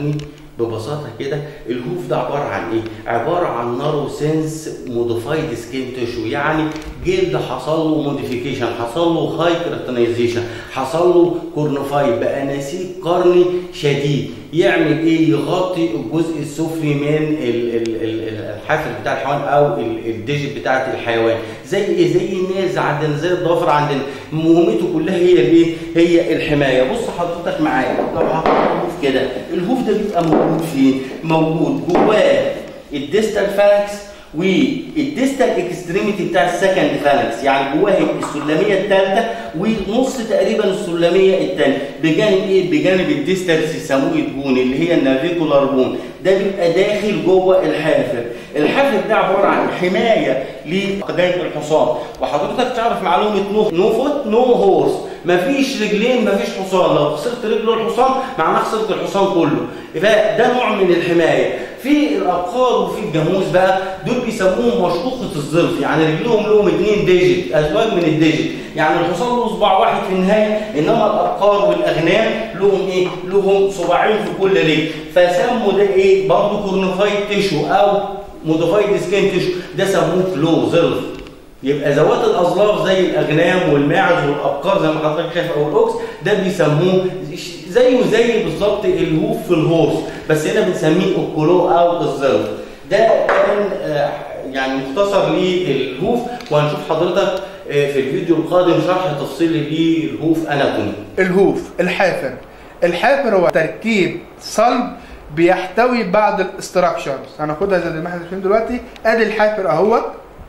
اناتومي ببساطه كده الهوف ده عباره عن ايه؟ عباره عن نارو سينس موديفايد سكين تيشو يعني جلد حصل له موديفيكيشن حصل له هاي كراتينايزيشن حصل له كورنفاي بقى نسيج قرني شديد يعمل ايه؟ يغطي الجزء السفلي من ال- ال- ال- الحافر بتاع الحيوان او ال- الديجيت بتاعه الحيوان زي ايه؟ زي الناس عندنا زي الضوافر عندنا مهمته كلها هي الايه؟ هي الحمايه بص حضرتك معايا لو هحط الهوف كده الهوف ده بيبقى موجود فين؟ موجود جواه الديستال فالكس والديستال اكستريميتي بتاع السكند فالكس يعني جواه السلميه الثالثه ونص تقريبا السلميه الثانيه بجانب ايه؟ بجانب الديستال سيسامويد بون اللي هي النافيكولار بون ده بيبقى داخل جوه الحافر الحافر ده عباره عن حمايه لقدايه الحصان وحضرتك تعرف معلومه نو نو فوت نو هورس مفيش رجلين مفيش حصان لو خسرت رجل الحصان معناه خسرت الحصان كله فده نوع من الحمايه في الابقار وفي الجاموس بقى دول بيسموهم مشقوقه الظلف يعني رجلهم لهم اثنين ديجيت ازواج من الديجيت يعني الحصان له صباع واحد في النهايه انما الابقار والاغنام لهم ايه؟ لهم صباعين في كل رجل فسموا ده ايه؟ برضه كورنفايد تيشو او موديفايد سكين تيشو ده سموه فلو ظلف يبقى ذوات الاظلاف زي الاغنام والماعز والابقار زي ما حضرتك شايف او الاوكس ده بيسموه زيه زي بالظبط الهوف في الهورس بس هنا بنسميه الكلو او الظلف ده كان آه، يعني مختصر للهوف وهنشوف حضرتك آه، في الفيديو القادم شرح تفصيلي للهوف اناتومي الهوف الحافر الحافر هو تركيب صلب بيحتوي بعض الاستراكشرز هناخدها زي ما احنا شايفين دلوقتي ادي الحافر اهوت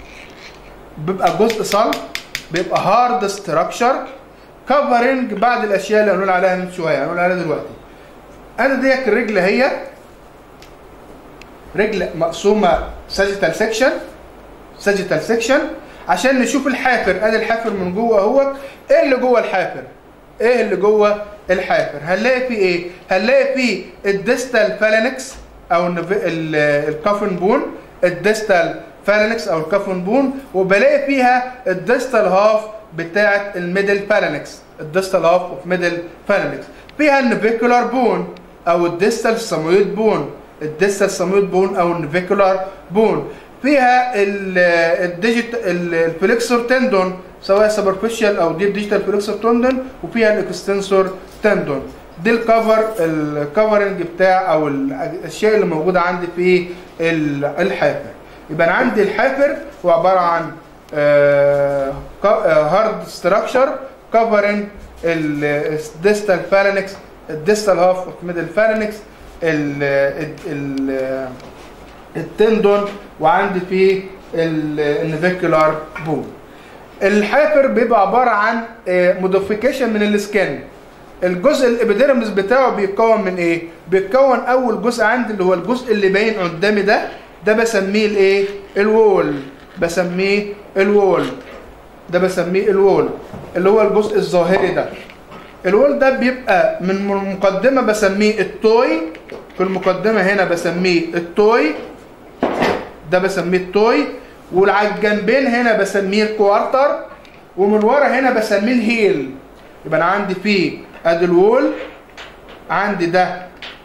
بيبقى جزء صلب بيبقى هارد ستراكشر كفرنج بعض الاشياء اللي هنقول عليها من شويه هنقول عليها دلوقتي انا ديك الرجل هي رجل مقسومه ساجيتال سيكشن ساجيتال سيكشن عشان نشوف الحافر ادي الحافر من جوه اهوت ايه اللي جوه الحافر ايه اللي جوه الحافر هنلاقي فيه ايه هنلاقي فيه الديستال فالانكس او النف- ال- الكافن بون الديستال فالانكس او الكافن بون وبلاقي فيها الديستال هاف بتاعه الميدل فالانكس الديستال هاف اوف ميدل فالانكس فيها النفيكولار بون او الديستال سامويد بون الديستال سامويد بون او النفيكولار بون فيها الديجيت الفليكسور تندون سواء سوبرفيشال او ديب ديجيتال فليكسور تندون وفيها الاكستنسور تندون دي الكفر الكفرنج بتاع او الاشياء اللي موجوده عندي في ال- الحافر يبقى انا عندي الحافر هو عباره عن هارد ستراكشر كفرنج الديستال فالانكس الديستال هاف اوف ميدل فالانكس التندون وعندي فيه النفيكولار بون الحافر بيبقى عباره عن موديفيكيشن من السكن الجزء الابيديرمس بتاعه بيتكون من ايه بيتكون اول جزء عندي اللي هو الجزء اللي باين قدامي ده ده بسميه الايه الوول بسميه الوول ده بسميه الوول اللي هو الجزء الظاهري ده الوول ده بيبقى من المقدمه بسميه التوي في المقدمه هنا بسميه التوي ده بسميه التوي وعلى الجنبين هنا بسميه الكوارتر ومن ورا هنا بسميه الهيل يبقى انا عندي فيه ادي الوول عندي ده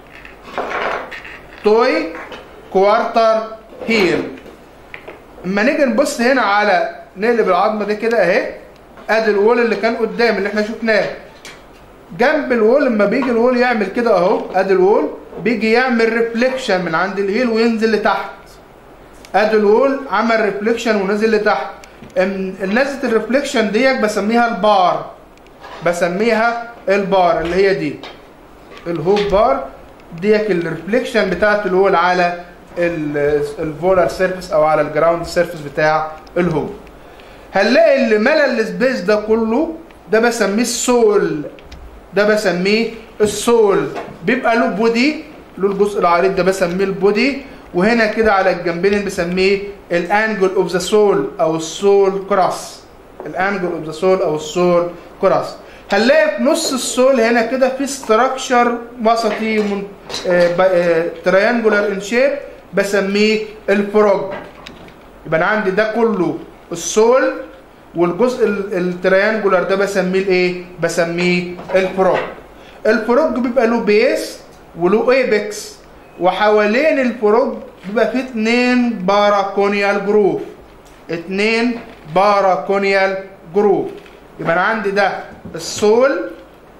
توي كوارتر هيل اما نيجي نبص هنا على نقلب العظمه دي كده اهي ادي الوول اللي كان قدام اللي احنا شفناه جنب الوول لما بيجي الوول يعمل كده اهو ادي الوول بيجي يعمل ريفليكشن من عند الهيل وينزل لتحت ادي الوول عمل ريفليكشن ونزل لتحت ام- نزلة الريفليكشن ديت بسميها البار بسميها البار اللي هي دي الهوب بار ديت الريفليكشن بتاعت الوول على الفولار سيرفيس او على الجراوند سيرفيس بتاع الهوب هنلاقي اللي ملى السبيس ده كله ده بسميه السول ده بسميه السول بيبقى له بودي له الجزء العريض ده بسميه البودي وهنا كده على الجنبين بسميه الانجل اوف ذا سول او السول كراس الانجل اوف ذا سول او السول كراس هنلاقي في نص السول هنا كده في ستراكشر وسطي من تريانجولار ان شيب بسميه الفروج يبقى انا عندي ده كله السول والجزء ال- التريانجولار ده بسميه الايه بسميه الفروج الفروج بيبقى له بيس وله ايبكس وحوالين الفروج بيبقى فيه اتنين باراكونيال جروف اتنين باراكونيال جروف يبقى انا عندي ده السول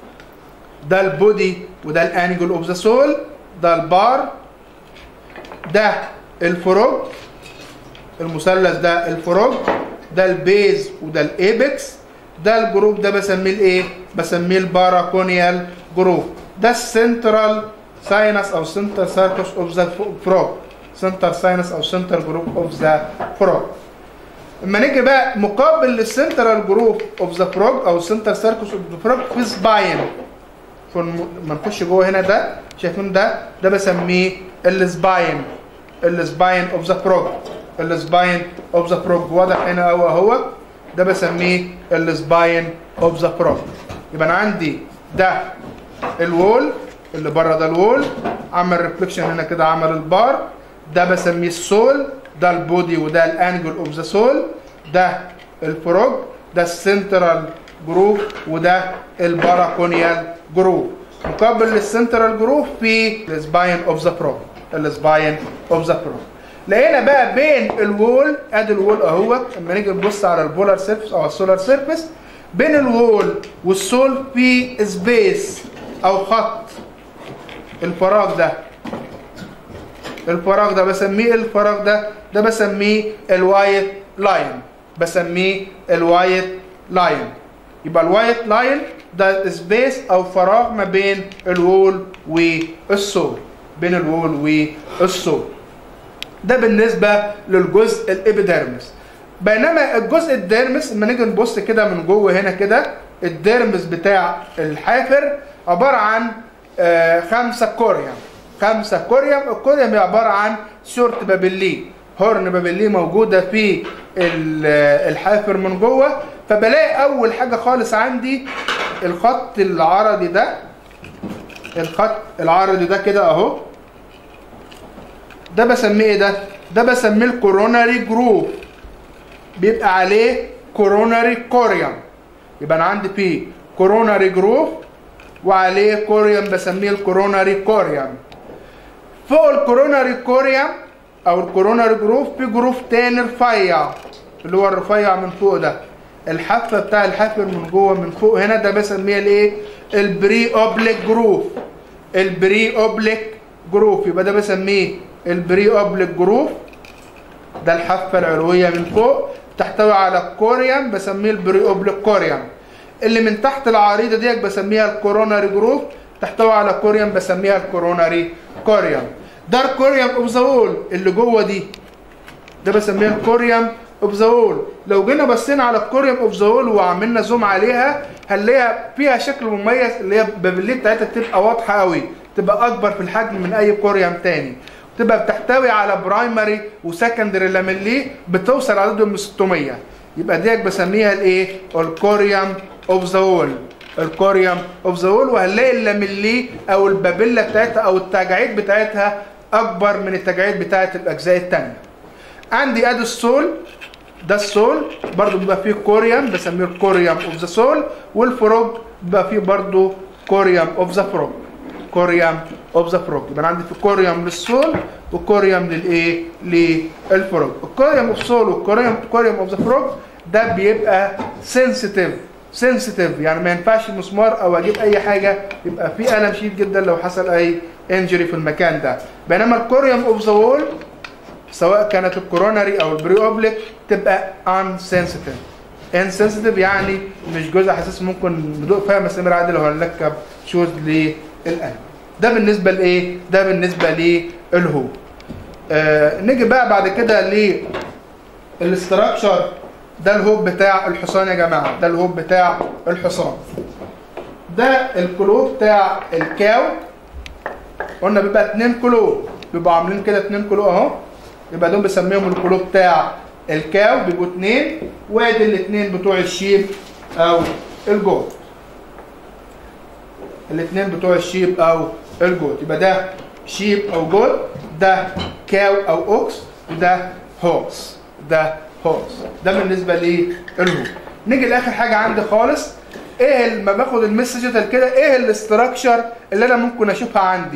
ده البودي وده الانجل اوف ذا سول ده البار ده الفروج المثلث ده الفروج ده البيز وده الايبكس ده الجروب ده بسميه الايه بسميه الباراكونيال جروب ده السنترال ساينس او سنتر سيركس اوف ذا فروج سنتر ساينس او سنتر جروب اوف ذا فروج اما نيجي بقى مقابل للسنترال جروب اوف ذا فروج او سنتر سيركس اوف ذا فروج في سباين لما نخش جوه هنا ده شايفين ده ده بسميه السباين السباين اوف ذا فروج السباين اوف ذا فروج واضح هنا اهو اهو ده بسميه السباين اوف ذا فروج يبقى انا عندي ده الوول اللي بره ده الوول عمل ريفليكشن هنا كده عمل البار ده بسميه السول ده البودي وده الانجل اوف ذا سول ده الفروج ده السنترال جروف وده الباراكونيال جروف مقابل للسنترال جروف في السباين اوف ذا فروج السباين اوف ذا فروج لقينا بقى بين الوول ادي الوول اهوت اما نيجي نبص على البولار سيرفيس او السولار سيرفيس بين الوول والسول في سبيس او خط الفراغ ده الفراغ ده بسميه الفراغ ده ده بسميه الوايت لاين بسميه الوايت لاين يبقى الوايت لاين ده سبيس او فراغ ما بين الوول والسول بين الوول والسول ده بالنسبه للجزء الابيديرمس بينما الجزء الديرمس لما نيجي نبص كده من جوه هنا كده الديرمس بتاع الحافر عباره عن آه خمسه كوريوم خمسه كوريوم الكوريوم عباره عن شورت بابلي هورن بابلي موجوده في الحافر من جوه فبلاقي اول حاجه خالص عندي الخط العرضي ده الخط العرضي ده كده اهو ده بسميه ايه ده ده بسميه الكوروناري جروف بيبقى عليه كوروناري كوريوم يبقى انا عندي فيه كوروناري جروف وعليه كوريوم بسميه الكوروناري كوريوم فوق الكوروناري كوريوم او الكوروناري جروف في جروف تاني رفيع اللي هو الرفيع من فوق ده الحافه بتاع الحافر من جوه من فوق هنا ده بسميه الايه البري اوبليك جروف البري اوبليك جروف يبقى ده بسميه البري اوبليك جروف ده الحافه العلويه من فوق تحتوي على الكوريوم بسميه البري اوبليك كوريوم اللي من تحت العريضه ديت بسميها الكوروناري جروف تحتوي على كوريوم بسميها الكوروناري كوريوم ده الكوريوم اوف ذا وول اللي جوه دي ده بسميها الكوريوم اوف ذا وول لو جينا بصينا على الكوريوم اوف ذا وول وعملنا زوم عليها هنلاقيها فيها شكل مميز اللي هي البابليه بتاعتها تبقى واضحه قوي تبقى اكبر في الحجم من اي كوريوم تاني تبقى بتحتوي على برايمري وسكندري لاميلي بتوصل عددهم ل 600 يبقى ديت بسميها الايه الكوريوم اوف ذا وول الكوريوم اوف ذا وول وهنلاقي اللاميلي او البابيلا بتاعتها او التجاعيد بتاعتها اكبر من التجاعيد بتاعت الاجزاء الثانيه عندي ادي السول ده السول برضو بيبقى فيه كوريوم بسميه الكوريوم اوف ذا سول والفروج بيبقى فيه برضو كوريوم اوف ذا فروج كوريوم اوف ذا فروج يبقى عندي في كوريوم للسول وكوريوم للايه للفروج الكوريوم اوف سول والكوريوم كوريوم اوف ذا فروج ده بيبقى سنسيتيف سنسيتيف يعني ما ينفعش مسمار او اجيب اي حاجه يبقى في الم شديد جدا لو حصل اي انجري في المكان ده بينما الكوريوم اوف ذا وول سواء كانت الكوروناري او البري اوبليك تبقى ان سنسيتيف ان سنسيتيف يعني مش جزء حساس ممكن ندوق فيها مسامير عادي لو هنركب شوز للقلب ده بالنسبه لايه ده بالنسبه للهو آه نيجي بقى بعد كده للاستراكشر ده الهوب بتاع الحصان يا جماعه ده الهوب بتاع الحصان ده الكلو بتاع الكاو قلنا بيبقى اتنين كلو بيبقوا عاملين كده اتنين كلو اهو يبقى دول بسميهم الكلو بتاع الكاو بيبقوا اتنين وادي الاتنين بتوع الشيب او الجوت الاتنين بتوع الشيب او الجوت يبقى ده شيب او جوت ده كاو او اوكس وده هوكس ده هوكس ده بالنسبه للهو نيجي لاخر حاجه عندي خالص ايه لما باخد المسجات كده ايه الاستراكشر اللي انا ممكن اشوفها عندي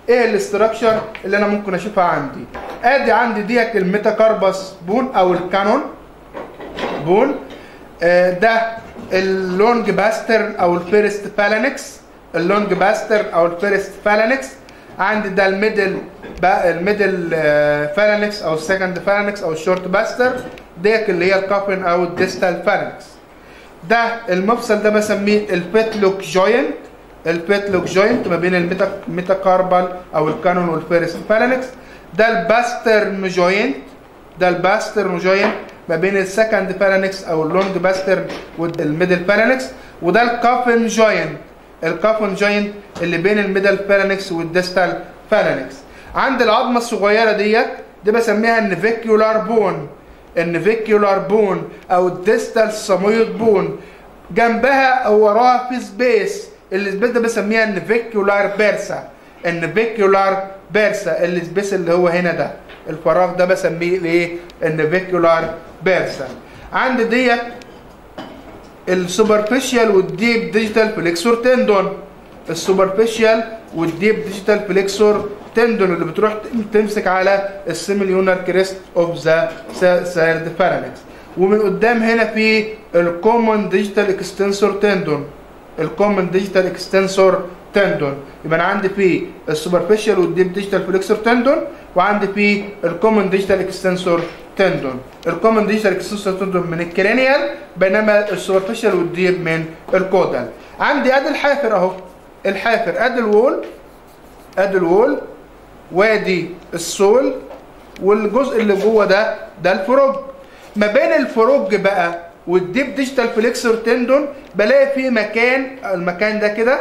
ايه الاستراكشر اللي انا ممكن اشوفها عندي ادي عندي ديت الميتاكاربس بون او الكانون بون آه، ده اللونج باستر او الفيرست فالانكس اللونج باستر او الفيرست فالانكس عندي ده الميدل بقى الميدل فالانكس او السكند فالانكس او الشورت باستر ديت اللي هي الكافن او الديستال فالانكس ده المفصل ده بسميه البيتلوك جوينت البيتلوك جوينت ما بين الميتا الميتاكاربال او الكانون والفيرست فالانكس ده الباسترن جوينت ده الباسترن جوينت ما بين السكند فالانكس او اللونج باسترن والميدل فالانكس وده الكافن جوينت الكافن جوينت اللي بين الميدل فالانكس والديستال فالانكس عند العظمه الصغيره ديت دي بسميها النفيكيولار بون النفيكيولار بون او الديستال سامويد بون جنبها او وراها في سبيس السبيس ده بسميها النفيكيولار بيرسا النفيكيولار بيرسا السبيس اللي هو هنا ده الفراغ ده بسميه الايه النفيكيولار بيرسا عند ديت السوبرفيشال والديب ديجيتال فليكسور تندون السوبرفيشال والديب ديجيتال فليكسور تندون اللي بتروح تمسك على السيميليونر كريست اوف ذا سيرد فارنكس ومن قدام هنا في الكومن ديجيتال اكستنسور تندون الكومن ديجيتال اكستنسور تندون يبقى انا عندي في السوبرفيشال والديب ديجيتال فليكسور تندون وعندي في الكومن ديجيتال اكستنسور تندون الكومن ديجيتال اكستنسور تندون من الكرينيال بينما السوبرفيشال والديب من الكودال عندي ادي الحافر اهو الحافر ادي الوول ادي الوول وادي السول والجزء اللي جوه ده ده الفروج ما بين الفروج بقى والديب ديجيتال فليكسور تندون بلاقي فيه مكان المكان ده كده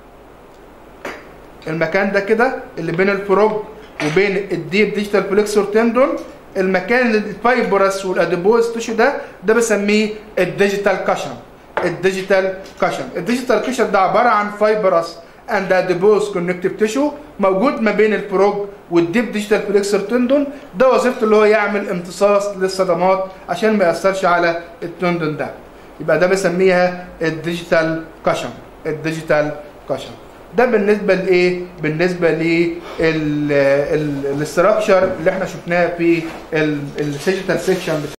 المكان ده كده اللي بين الفروج وبين الديب ديجيتال فليكسور تندون المكان اللي الفايبرس والاديبوز تيشو ده ده بسميه الديجيتال كاشن الديجيتال كاشن الديجيتال كاشن ده عباره عن فايبرس اند اديبوز كونكتيف تيشو موجود ما بين الفروج والديب ديجيتال فليكسور تندون ده وظيفته اللي هو يعمل امتصاص للصدمات عشان ما ياثرش على التندون ده يبقى ده بسميها الديجيتال كاشن الديجيتال كاشن ده بالنسبه لايه بالنسبه للاستراكشر اللي احنا شفناه في الديجيتال سيكشن